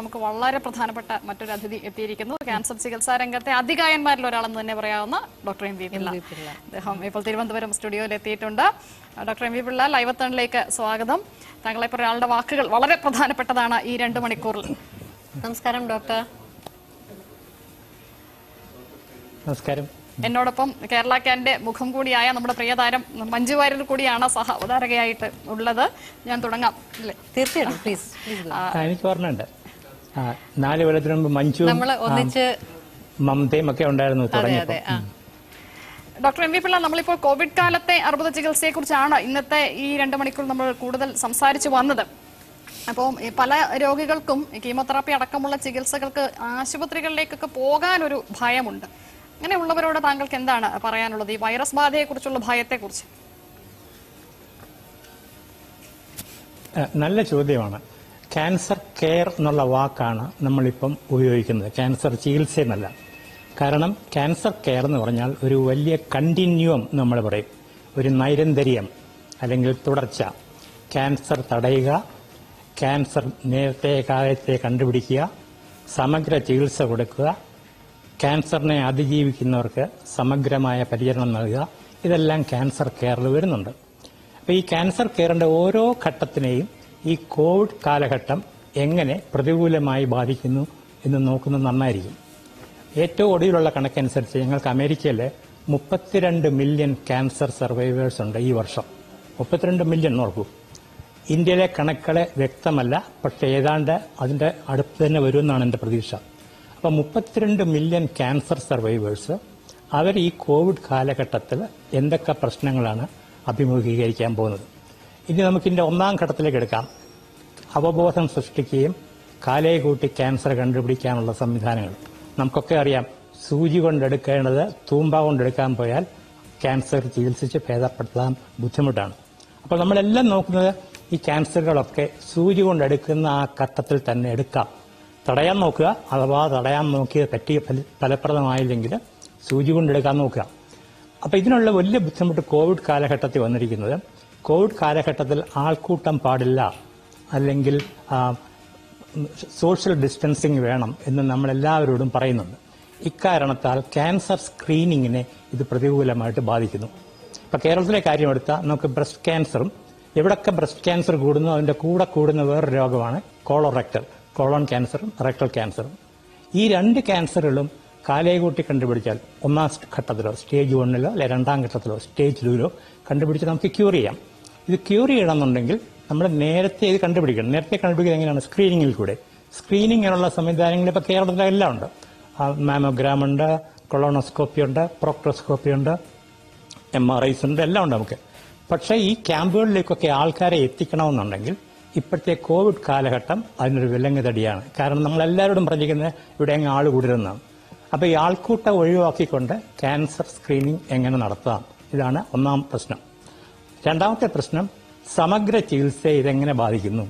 നമുക്ക് വളരെ പ്രധാനപ്പെട്ട മറ്റൊരു അതിഥി എത്തിയിരിക്കുന്നു ക്യാൻസർ ചികിത്സാ രംഗത്തെ അതികായന്മാരിൽ ഒരാളെന്ന് തന്നെ പറയാവുന്ന ഡോക്ടർ എം വി പിള്ള അദ്ദേഹം ഇപ്പോൾ തിരുവനന്തപുരം സ്റ്റുഡിയോയിൽ എത്തിയിട്ടുണ്ട് doctor M V Pillai live തണിലേക്ക് സ്വാഗതം താങ്കളെ ഇപ്പോൾ ഒരാളുടെ വാക്കുകൾ വളരെ പ്രധാനപ്പെട്ടതാണ് ഈ രണ്ട് മണിക്കൂറിൽ നമസ്കാരം ഡോക്ടർ നമസ്കാരം എന്നോടൊപ്പം കേരള ക്യാന്റെ മുഖം കൂടിയായ നമ്മുടെ പ്രിയതാരം മഞ്ജു വാര്യർ കൂടിയാണ് സഹ അവതാരകയായിട്ട് ഉള്ളത് ഞാൻ തുടങ്ങാം അല്ലേ തീർച്ചയായിട്ടും പ്ലീസ് പ്ലീസ് ആ, എനിക്ക് ഓർമ്മയുണ്ട് ആ, നാല് കൊല്ലത്തിന് മുമ്പ് മഞ്ജു നമ്മള് ഒന്നിച്ച് മമതയും ഒക്കെ ഉണ്ടായിരുന്നു അതെ തുടങ്ങിയപ്പോൾ അതെ ആ ഡോക്ടർ എം വി പിള്ള നമ്മളിപ്പോൾ കോവിഡ് കാലത്തെ അർബുദ ചികിത്സയെ കുറിച്ചാണ് ഇന്നത്തെ ഈ രണ്ട് മണിക്കൂർ നമ്മൾ കൂടുതൽ സംസാരിച്ചു വന്നത് അപ്പോൾ ഈ പല രോഗികൾക്കും ഈ കീമോതെറാപ്പി അടക്കമുള്ള ചികിത്സകൾക്ക് ആശുപത്രികളിലേക്കൊക്കെ പോകാനൊരു ഭയമുണ്ട് അങ്ങനെയുള്ളവരോട് താങ്കൾക്ക് എന്താണ് പറയാനുള്ളത് ഈ വൈറസ് ബാധയെക്കുറിച്ചുള്ള ഭയത്തെക്കുറിച്ച് ആ, നല്ല ചോദ്യമാണ് ക്യാൻസർ കെയർ എന്നുള്ള വാക്കാണ് നമ്മളിപ്പം ഉപയോഗിക്കുന്നത് ക്യാൻസർ ചികിത്സ എന്നല്ല കാരണം ക്യാൻസർ കെയർ എന്ന് പറഞ്ഞാൽ ഒരു വലിയ കണ്ടിന്യൂം നമ്മൾ പറയും ഒരു നൈരന്തര്യം അല്ലെങ്കിൽ തുടർച്ച ക്യാൻസർ തടയുക ക്യാൻസർ നേരത്തെ കാലത്തെ കണ്ടുപിടിക്കുക സമഗ്ര ചികിത്സ കൊടുക്കുക ക്യാൻസറിനെ അതിജീവിക്കുന്നവർക്ക് സമഗ്രമായ പരിചരണം നൽകുക ഇതെല്ലാം ക്യാൻസർ കെയറിൽ വരുന്നുണ്ട് അപ്പോൾ ഈ ക്യാൻസർ കെയറിന്റെ ഓരോ ഘട്ടത്തിനെയും ഈ കോവിഡ് കാലഘട്ടം എങ്ങനെ പ്രതികൂലമായി ബാധിക്കുന്നു എന്ന് നോക്കുന്നത് നന്നായിരിക്കും ഏറ്റവും ഒടുവിലുള്ള കണക്കനുസരിച്ച് ഞങ്ങൾക്ക് അമേരിക്കയിൽ മുപ്പത്തിരണ്ട് മില്യൺ ക്യാൻസർ സർവൈവേഴ്സ് ഉണ്ട് ഈ വർഷം മുപ്പത്തിരണ്ട് മില്യൺ നോക്കൂ ഇന്ത്യയിലെ കണക്കുകളെ വ്യക്തമല്ല പക്ഷെ ഏതാണ്ട് അതിന്റെ അടുത്ത് തന്നെ വരുമെന്നാണ് എൻ്റെ പ്രതീക്ഷ അപ്പം മുപ്പത്തിരണ്ട് മില്യൺ ക്യാൻസർ സർവൈവേഴ്സ് അവർ ഈ കോവിഡ് കാലഘട്ടത്തിൽ എന്തൊക്കെ പ്രശ്നങ്ങളാണ് അഭിമുഖീകരിക്കാൻ പോകുന്നത് ഇനി നമുക്കിതിന്റെ ഒന്നാം ഘട്ടത്തിലേക്ക് എടുക്കാം അവബോധം സൃഷ്ടിക്കുകയും കാലയെ കൂട്ടി ക്യാൻസർ കണ്ടുപിടിക്കാനുള്ള സംവിധാനങ്ങൾ നമുക്കൊക്കെ അറിയാം സൂചി കൊണ്ടെടുക്കേണ്ടത് തൂമ്പ കൊണ്ടെടുക്കാൻ പോയാൽ ക്യാൻസർ ചികിത്സിച്ച് ഭേദപ്പെടുത്താൻ ബുദ്ധിമുട്ടാണ് അപ്പോൾ നമ്മളെല്ലാം നോക്കുന്നത് ഈ ക്യാൻസറുകളൊക്കെ സൂചി കൊണ്ടെടുക്കുന്ന ആ ഘട്ടത്തിൽ തന്നെ എടുക്കാം തടയാൻ നോക്കുക അഥവാ തടയാൻ നോക്കിയത് പറ്റിയ ഫല- ഫലപ്രദമായില്ലെങ്കിൽ സൂചി കൊണ്ടെടുക്കാൻ നോക്കുക അപ്പൊ ഇതിനുള്ള വലിയ ബുദ്ധിമുട്ട് കോവിഡ് കാലഘട്ടത്തിൽ വന്നിരിക്കുന്നത് കോവിഡ് കാലഘട്ടത്തിൽ ആൾക്കൂട്ടം പാടില്ല അല്ലെങ്കിൽ ആ, ഉം, സോഷ്യൽ ഡിസ്റ്റൻസിങ് വേണം എന്ന് നമ്മൾ എല്ലാവരോടും പറയുന്നുണ്ട് ഇക്കാരണത്താൽ ക്യാൻസർ സ്ക്രീനിങ്ങിനെ ഇത് പ്രതികൂലമായിട്ട് ബാധിക്കുന്നു ഇപ്പൊ കേരളത്തിലെ കാര്യം എടുത്താൽ നമുക്ക് ബ്രസ്റ്റ് ക്യാൻസറും എവിടൊക്കെ ബ്രസ്റ്റ് ക്യാൻസർ കൂടുന്നു അതിന്റെ കൂടെ കൂടുന്ന വേറൊരു രോഗമാണ് കോളോറെക്ടൽ കോളോൺ ക്യാൻസറും റെക്ടൽ ക്യാൻസറും ഈ രണ്ട് ക്യാൻസറുകളും കാലയെ കൂട്ടി കണ്ടുപിടിച്ചാൽ ഒന്നാം ഘട്ടത്തിലോ സ്റ്റേജ് വണ്ണിലോ അല്ലെ രണ്ടാം ഘട്ടത്തിലോ സ്റ്റേജ് ടൂവിലോ കണ്ടുപിടിച്ച് നമുക്ക് ക്യൂർ ചെയ്യാം ഇത് ക്യൂർ ചെയ്യണമെന്നുണ്ടെങ്കിൽ നമ്മൾ നേരത്തെ ഇത് കണ്ടുപിടിക്കണം നേരത്തെ കണ്ടുപിടിക്കുന്നത് എങ്ങനെയാണ് സ്ക്രീനിങ്ങിൽ കൂടെ സ്ക്രീനിങ്ങിനുള്ള സംവിധാനങ്ങൾ ഇപ്പോൾ കേരളത്തിലെല്ലാം ഉണ്ട് മാമോഗ്രാം ഉണ്ട് കൊളോണോസ്കോപ്പി ഉണ്ട് പ്രോക്ടോസ്കോപ്പി ഉണ്ട് എം ആർ ഐസ് ഉണ്ട് എല്ലാം ഉണ്ട് നമുക്ക് പക്ഷേ ഈ ക്യാമ്പുകളിലേക്കൊക്കെ ആൾക്കാരെ എത്തിക്കണമെന്നുണ്ടെങ്കിൽ ഇപ്പോഴത്തെ കോവിഡ് കാലഘട്ടം അതിനൊരു വിലങ്ങുതടിയാണ് കാരണം നമ്മൾ എല്ലാവരോടും പറഞ്ഞിരിക്കുന്നത് ഇവിടെ അങ്ങ് ആൾ കൂടരുതെന്നാണ് അപ്പോൾ ഈ ആൾക്കൂട്ടം ഒഴിവാക്കിക്കൊണ്ട് ക്യാൻസർ സ്ക്രീനിങ് എങ്ങനെ നടത്താം ഇതാണ് ഒന്നാം പ്രശ്നം രണ്ടാമത്തെ പ്രശ്നം സമഗ്ര ചികിത്സയെ ഇതെങ്ങനെ ബാധിക്കുന്നു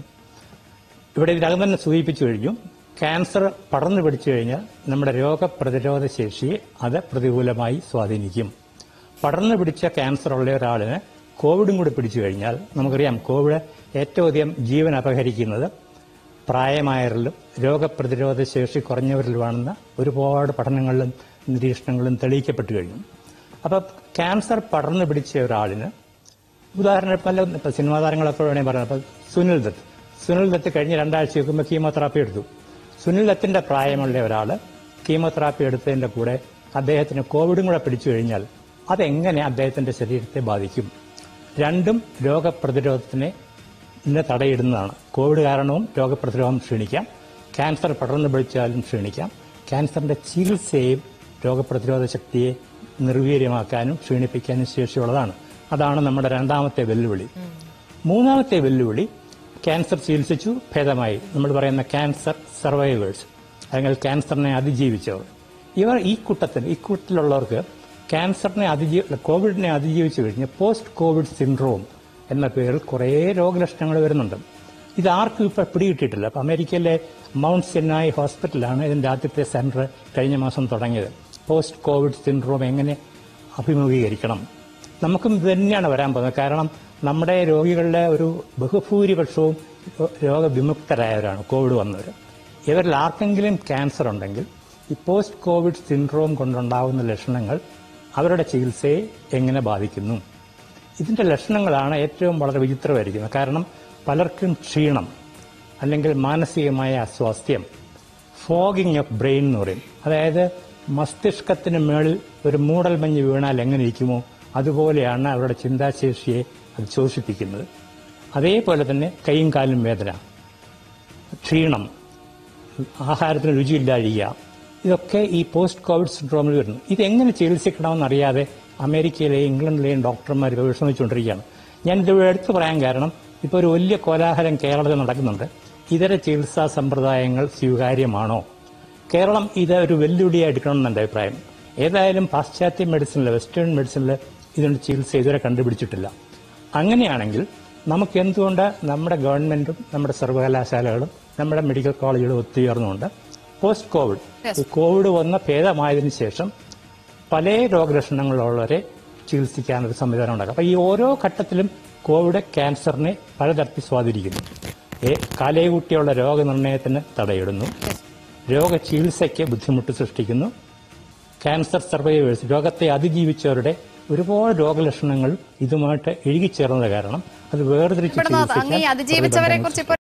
ഇവിടെ ഇതിനകം തന്നെ സൂചിപ്പിച്ചു കഴിഞ്ഞു ക്യാൻസർ പടർന്നു പിടിച്ചു കഴിഞ്ഞാൽ നമ്മുടെ രോഗപ്രതിരോധ ശേഷിയെ അത് പ്രതികൂലമായി സ്വാധീനിക്കും പടർന്നു പിടിച്ച ക്യാൻസർ ഉള്ള ഒരാളിന് കോവിഡും കൂടി പിടിച്ചു കഴിഞ്ഞാൽ നമുക്കറിയാം കോവിഡ് ഏറ്റവും അധികം ജീവൻ അപഹരിക്കുന്നത് പ്രായമായവരിലും രോഗപ്രതിരോധ ശേഷി കുറഞ്ഞവരിലുമാണെന്ന് ഒരുപാട് പഠനങ്ങളിലും നിരീക്ഷണങ്ങളും തെളിയിക്കപ്പെട്ടു കഴിഞ്ഞു അപ്പോൾ ക്യാൻസർ പടർന്നു പിടിച്ച ഒരാളിന് ഉദാഹരണം പല ഇപ്പൊ സിനിമാ താരങ്ങളൊക്കെ വേണമെങ്കിൽ പറയാം അപ്പൊ സുനിൽ ദത്ത് സുനിൽ ദത്ത് കഴിഞ്ഞ് രണ്ടാഴ്ച വെക്കുമ്പോൾ കീമോതെറാപ്പി എടുത്തു സുനിൽ ദത്തിന്റെ പ്രായമുള്ള ഒരാള് കീമോതെറാപ്പി എടുത്തതിന്റെ കൂടെ അദ്ദേഹത്തിന് കോവിഡും കൂടെ പിടിച്ചു കഴിഞ്ഞാൽ അതെങ്ങനെ അദ്ദേഹത്തിന്റെ ശരീരത്തെ ബാധിക്കും രണ്ടും രോഗപ്രതിരോധത്തിനെ ഇന്ന് തടയിടുന്നതാണ് കോവിഡ് കാരണവും രോഗപ്രതിരോധം ക്ഷീണിക്കാം ക്യാൻസർ പടർന്നു പിടിച്ചാലും ക്ഷീണിക്കാം ക്യാൻസറിന്റെ ചികിത്സയും രോഗപ്രതിരോധ ശക്തിയെ നിർവീര്യമാക്കാനും ക്ഷീണിപ്പിക്കാനും ശേഷിയുള്ളതാണ് അതാണ് നമ്മുടെ രണ്ടാമത്തെ വെല്ലുവിളി മൂന്നാമത്തെ വെല്ലുവിളി ക്യാൻസർ ചികിത്സിച്ചു ഭേദമായി നമ്മൾ പറയുന്ന ക്യാൻസർ സർവൈവേഴ്സ് അല്ലെങ്കിൽ ക്യാൻസറിനെ അതിജീവിച്ചവർ ഇവർ ഈ കൂട്ടത്തിൽ ഈ കൂട്ടത്തിലുള്ളവർക്ക് ക്യാൻസറിനെ അതിജീവി കോവിഡിനെ അതിജീവിച്ചു കഴിഞ്ഞ് പോസ്റ്റ് കോവിഡ് സിൻഡ്രോം എന്ന പേരിൽ കുറേ രോഗലക്ഷണങ്ങൾ വരുന്നുണ്ട് ഇത് ആർക്കും ഇപ്പോൾ പിടികിട്ടിയിട്ടില്ല അപ്പം അമേരിക്കയിലെ മൗണ്ട് സെന്നായി ഹോസ്പിറ്റലാണ് ഇതിന്റെ ആദ്യത്തെ സെന്റർ കഴിഞ്ഞ മാസം തുടങ്ങിയത് പോസ്റ്റ് കോവിഡ് സിൻഡ്രോം എങ്ങനെ അഭിമുഖീകരിക്കണം നമുക്കും ഇത് തന്നെയാണ് വരാൻ പോകുന്നത് കാരണം നമ്മുടെ രോഗികളുടെ ഒരു ബഹുഭൂരിപക്ഷവും രോഗവിമുക്തരായവരാണ് കോവിഡ് വന്നവർ ഇവരിൽ ആർക്കെങ്കിലും ക്യാൻസർ ഉണ്ടെങ്കിൽ ഈ പോസ്റ്റ് കോവിഡ് സിൻഡ്രോം കൊണ്ടുണ്ടാകുന്ന ലക്ഷണങ്ങൾ അവരുടെ ചികിത്സയെ എങ്ങനെ ബാധിക്കുന്നു ഇതിന്റെ ലക്ഷണങ്ങളാണ് ഏറ്റവും വളരെ വിചിത്രമായിരിക്കുന്നത് കാരണം പലർക്കും ക്ഷീണം അല്ലെങ്കിൽ മാനസികമായ അസ്വാസ്ഥ്യം ഫോഗിങ് ഓഫ് ബ്രെയിൻ എന്ന് പറയും അതായത് മസ്തിഷ്കത്തിന് മേളിൽ ഒരു മൂടൽ മഞ്ഞ് വീണാൽ എങ്ങനെ ഇരിക്കുമോ അതുപോലെയാണ് അവരുടെ ചിന്താശേഷിയെ അത് ശോഷിപ്പിക്കുന്നത് അതേപോലെ തന്നെ കൈയും കാലും വേദന ക്ഷീണം ആഹാരത്തിന് രുചിയില്ലാഴിക ഇതൊക്കെ ഈ പോസ്റ്റ് കോവിഡ് സിൻഡ്രോമിൽ വരുന്നു ഇതെങ്ങനെ ചികിത്സിക്കണമെന്നറിയാതെ അമേരിക്കയിലെയും ഇംഗ്ലണ്ടിലെയും ഡോക്ടർമാർ ഇപ്പോൾ വിഷമിച്ചുകൊണ്ടിരിക്കുകയാണ് ഞാൻ ഇത് എടുത്തു പറയാൻ കാരണം ഇപ്പോൾ ഒരു വലിയ കോലാഹലം കേരളത്തിൽ നടക്കുന്നുണ്ട് ഇതര ചികിത്സാ സമ്പ്രദായങ്ങൾ സ്വീകാര്യമാണോ കേരളം ഇത് ഒരു വെല്ലുവിളിയായി എടുക്കണമെന്ന് എൻ്റെ അഭിപ്രായം ഏതായാലും പാശ്ചാത്യ മെഡിസിനിൽ വെസ്റ്റേൺ മെഡിസിനിൽ ഇതിന് ചികിത്സ ഇതുവരെ കണ്ടുപിടിച്ചിട്ടില്ല അങ്ങനെയാണെങ്കിൽ നമുക്ക് എന്തുകൊണ്ട് നമ്മുടെ ഗവൺമെന്റും നമ്മുടെ സർവകലാശാലകളും നമ്മുടെ മെഡിക്കൽ കോളേജുകളും ഒത്തുചേർന്നുകൊണ്ട് പോസ്റ്റ് കോവിഡ് Yes. ഈ കോവിഡ് വന്ന ഭേദമായതിനു ശേഷം പല രോഗലക്ഷണങ്ങളുള്ളവരെ ചികിത്സിക്കാനൊരു സംവിധാനം ഉണ്ടാക്കും അപ്പൊ ഈ ഓരോ ഘട്ടത്തിലും കോവിഡ് ക്യാൻസറിനെ പലതരത്തിൽ സ്വാധീനിക്കുന്നു ഏ, കാലേകൂട്ടിയുള്ള രോഗനിർണയത്തിന് തടയിടുന്നു രോഗചികിത്സയ്ക്ക് ബുദ്ധിമുട്ട് സൃഷ്ടിക്കുന്നു ക്യാൻസർ സർവൈവേഴ്സ് രോഗത്തെ അതിജീവിച്ചവരുടെ ഒരുപാട് രോഗലക്ഷണങ്ങൾ ഇതുമായിട്ട് ഇഴുകിച്ചേർന്നത് കാരണം അത് വേർതിരിച്ച് ഇവിടുന്ന് അങ്ങ് ഈ ചികിത്സിക്കാൻ അതിജീവിച്ചവരെ കുറിച്ച് ഇപ്പോൾ